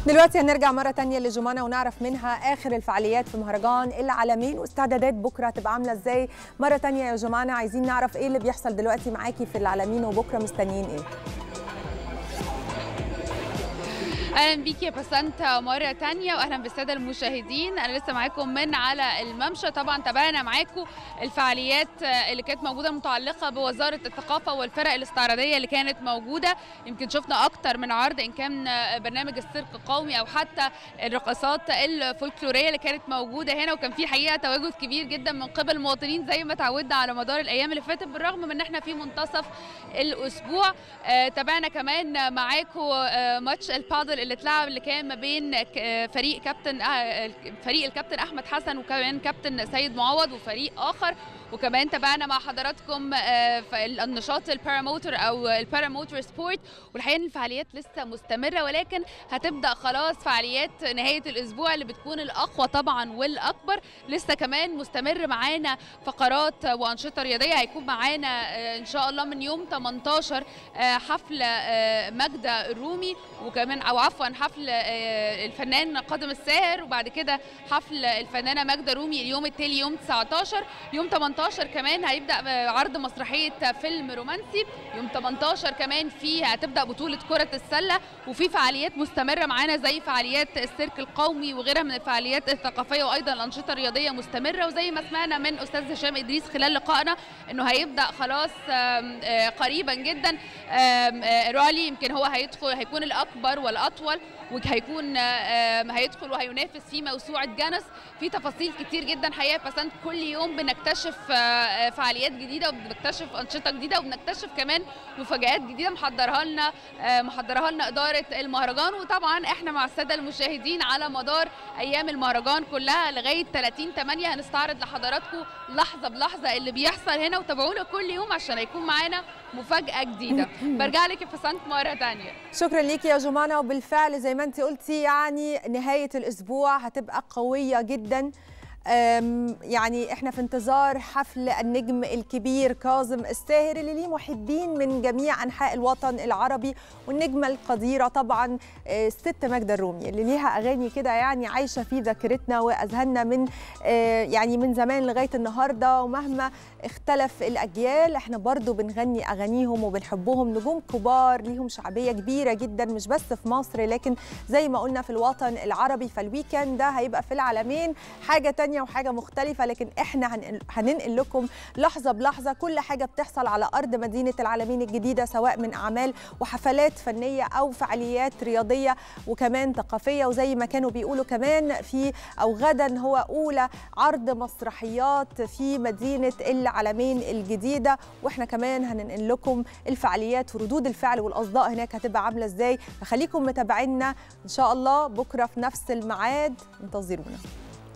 دلوقتي هنرجع مرة تانية لجمانة ونعرف منها آخر الفعاليات في مهرجان العالمين واستعدادات بكرة هتبقى عاملة ازاي مرة تانية يا جمانة عايزين نعرف ايه اللي بيحصل دلوقتي معاكي في العالمين وبكرة مستنيين ايه اهلا بيكي يا بسنت مره تانية واهلا بالساده المشاهدين انا لسه معاكم من على الممشى طبعا تابعنا معاكم الفعاليات اللي كانت موجوده متعلقه بوزاره الثقافه والفرق الاستعراضيه اللي كانت موجوده يمكن شفنا اكتر من عرض ان كان برنامج السيرك القومي او حتى الرقصات الفولكلوريه اللي كانت موجوده هنا وكان في حقيقه تواجد كبير جدا من قبل المواطنين زي ما تعودنا على مدار الايام اللي فاتت بالرغم من ان احنا في منتصف الاسبوع تابعنا كمان معاكم ماتش البادل اللي اتلعب اللي كان ما بين فريق كابتن فريق الكابتن احمد حسن وكمان كابتن سيد معوض وفريق اخر وكمان تابعنا مع حضراتكم النشاط الباراموتر او الباراموتر سبورت والحقيقه ان الفعاليات لسه مستمره ولكن هتبدا خلاص فعاليات نهايه الاسبوع اللي بتكون الاقوى طبعا والاكبر لسه كمان مستمر معانا فقرات وانشطه رياضيه هيكون معانا ان شاء الله من يوم 18 حفل ماجده الرومي وكمان او عفوا حفل الفنان قادم الساهر وبعد كده حفل الفنانه ماجده رومي اليوم التالي يوم 19 يوم 18 كمان هيبدا عرض مسرحيه فيلم رومانسي يوم 18 كمان في هتبدا بطوله كره السله وفي فعاليات مستمره معانا زي فعاليات السيرك القومي وغيرها من الفعاليات الثقافيه وايضا الانشطه الرياضيه مستمره وزي ما سمعنا من استاذ هشام ادريس خلال لقائنا انه هيبدا خلاص قريبا جدا رالي يمكن هو هيدخل هيكون الاكبر والاطول وهيكون هيدخل وهينافس في موسوعه جانس في تفاصيل كتير جدا حقيقه بسنت كل يوم بنكتشف فعاليات جديده وبنكتشف انشطه جديده وبنكتشف كمان مفاجات جديده محضرها لنا محضرها لنا اداره المهرجان وطبعا احنا مع الساده المشاهدين على مدار ايام المهرجان كلها لغايه 30 8 هنستعرض لحضراتكم لحظه بلحظه اللي بيحصل هنا وتابعونا كل يوم عشان هيكون معانا مفاجاه جديده برجع لك يا بسنت مره ثانيه شكرا ليكي يا جمانه وبالفعل زي ما انت قلتي يعني نهايه الاسبوع هتبقى قويه جدا يعني احنا في انتظار حفل النجم الكبير كاظم الساهر اللي ليه محبين من جميع انحاء الوطن العربي والنجمه القديره طبعا الست ماجده الرومي اللي ليها اغاني كده يعني عايشه في ذاكرتنا واذهاننا من يعني من زمان لغايه النهارده ومهما اختلف الاجيال احنا برضو بنغني اغانيهم وبنحبهم نجوم كبار ليهم شعبيه كبيره جدا مش بس في مصر لكن زي ما قلنا في الوطن العربي فالويكند ده هيبقى في العالمين حاجه تانية وحاجه مختلفه لكن احنا هننقل لكم لحظه بلحظه كل حاجه بتحصل على ارض مدينه العالمين الجديده سواء من اعمال وحفلات فنيه او فعاليات رياضيه وكمان ثقافيه وزي ما كانوا بيقولوا كمان في او غدا هو اولى عرض مسرحيات في مدينه العالمين الجديده واحنا كمان هننقل لكم الفعاليات وردود الفعل والاصداء هناك هتبقى عامله ازاي فخليكم متابعينا ان شاء الله بكره في نفس الميعاد انتظرونا